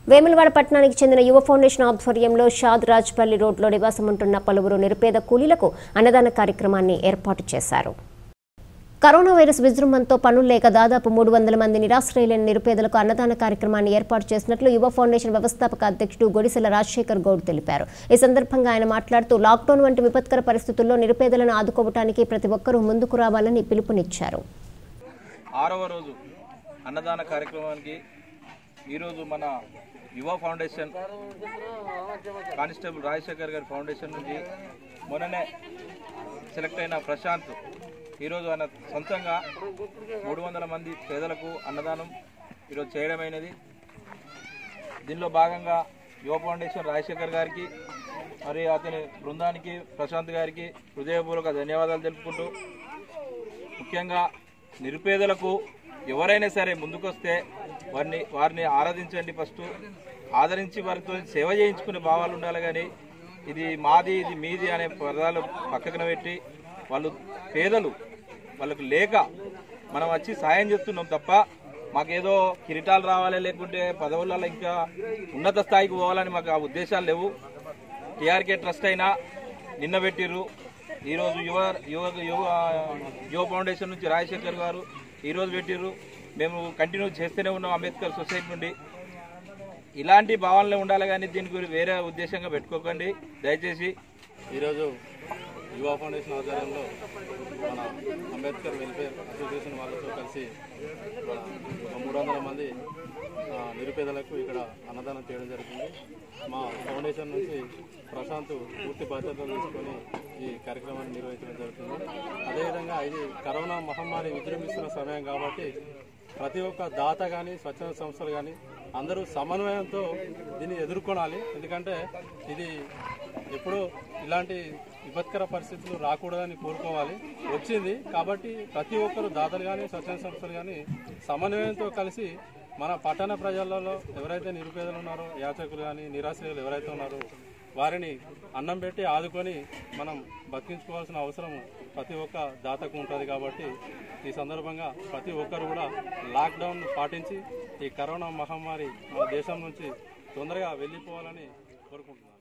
వేములవాడ పట్టణానికి చెందిన యువ ఫౌండేషన్ ఆధ్వర్యంలో షాద్ రాజ్పల్లి రోడ్లో నివాసం ఉంటున్న పలువురు నిరుపేద కూలీలకు అన్నదాన కార్యక్రమాన్ని ఏర్పాటు చేశారు కరోనా వైరస్ విజృంభంతో పనులు లేక దాదాపు మూడు వందల మంది నిరాశ్రయులైన నిరుపేదలకు అన్నదాన కార్యక్రమాన్ని ఏర్పాటు చేసినట్లు యువ ఫౌండేషన్ వ్యవస్థాపక అధ్యక్షుడు గొడిసెల రాజశేఖర్ గౌడ్ తెలిపారు ఈ సందర్భంగా ఆయన మాట్లాడుతూ లాక్డౌన్ వంటి విపత్కర పరిస్థితుల్లో నిరుపేదలను ఆదుకోవటానికి ప్రతి ఒక్కరూ ముందుకు రావాలని పిలుపునిచ్చారు ఆరవ రోజు అన్నదాన కార్యక్రమానికి ఈరోజు మన యువ ఫౌండేషన్ కానిస్టేబుల్ రాజశేఖర్ గారి ఫౌండేషన్ నుంచి మొన్ననే సెలెక్ట్ అయిన ప్రశాంత్ ఈరోజు ఆయన సొంతంగా మూడు వందల మంది పేదలకు అన్నదానం ఈరోజు చేయడమైనది దీనిలో భాగంగా యువ ఫౌండేషన్ రాజశేఖర్ గారికి మరి అతని బృందానికి ప్రశాంత్ గారికి హృదయపూర్వక ధన్యవాదాలు తెలుపుకుంటూ ముఖ్యంగా నిరుపేదలకు ఎవరైనా సరే ముందుకొస్తే వారిని వారిని ఆరాధించండి ఫస్ట్ ఆదరించి వారితో సేవ చేయించుకునే భావాలు ఉండాలి కానీ ఇది మాది ఇది మీది అనే పదాలు పక్కన పెట్టి వాళ్ళు పేదలు వాళ్ళకు లేక మనం వచ్చి సాయం చేస్తున్నాం తప్ప మాకేదో కిరీటాలు రావాలి లేకుంటే పదవులలో ఇంకా ఉన్నత స్థాయికి పోవాలని మాకు ఆ ఉద్దేశాలు లేవు టీఆర్కే ట్రస్ట్ అయినా నిన్న పెట్టిర్రు ఈరోజు యువ యువ యువ యువ ఫౌండేషన్ నుంచి రాజశేఖర్ గారు ఈరోజు పెట్టిర్రు మేము కంటిన్యూ చేస్తూనే ఉన్నాం అంబేద్కర్ సొసైటీ నుండి ఇలాంటి భావనలే ఉండాలి కానీ దీని గురించి వేరే ఉద్దేశంగా పెట్టుకోకండి దయచేసి ఈరోజు యువ ఫౌండేషన్ ఆధ్వర్యంలో మన అంబేద్కర్ వెల్ఫేర్ అసోసియేషన్ వాళ్ళతో కలిసి మన ఒక మూడు వందల మంది ఆ, నిరుపేదలకు ఇక్కడ అన్నదానం చేయడం జరుగుతుంది మా ఫౌండేషన్ నుంచి ప్రశాంత్ పూర్తి బాధ్యతలు తీసుకొని ఈ కార్యక్రమాన్ని నిర్వహించడం జరుగుతుంది అదేవిధంగా ఇది కరోనా మహమ్మారి విజృంభిస్తున్న సమయం కాబట్టి ప్రతి ఒక్క దాత కానీ స్వచ్ఛంద సంస్థలు కానీ అందరూ సమన్వయంతో దీన్ని ఎదుర్కొనాలి ఎందుకంటే ఇది ఎప్పుడూ ఇలాంటి విపత్కర పరిస్థితులు రాకూడదని కోరుకోవాలి వచ్చింది కాబట్టి ప్రతి ఒక్కరు దాతలు కానీ స్వచ్ఛంద సంస్థలు కానీ సమన్వయంతో కలిసి మన పట్టణ ప్రజలలో ఎవరైతే నిరుపేదలు ఉన్నారో యాచకులు కానీ నిరాశ్రయులు ఎవరైతే ఉన్నారో వారిని అన్నం పెట్టి ఆదుకొని మనం బతికించుకోవాల్సిన అవసరం ప్రతి ఒక్క దాతకు ఉంటుంది కాబట్టి ఈ సందర్భంగా ప్రతి ఒక్కరు కూడా లాక్డౌన్ పాటించి ఈ కరోనా మహమ్మారి మన దేశం నుంచి తొందరగా వెళ్ళిపోవాలని కోరుకుంటున్నాను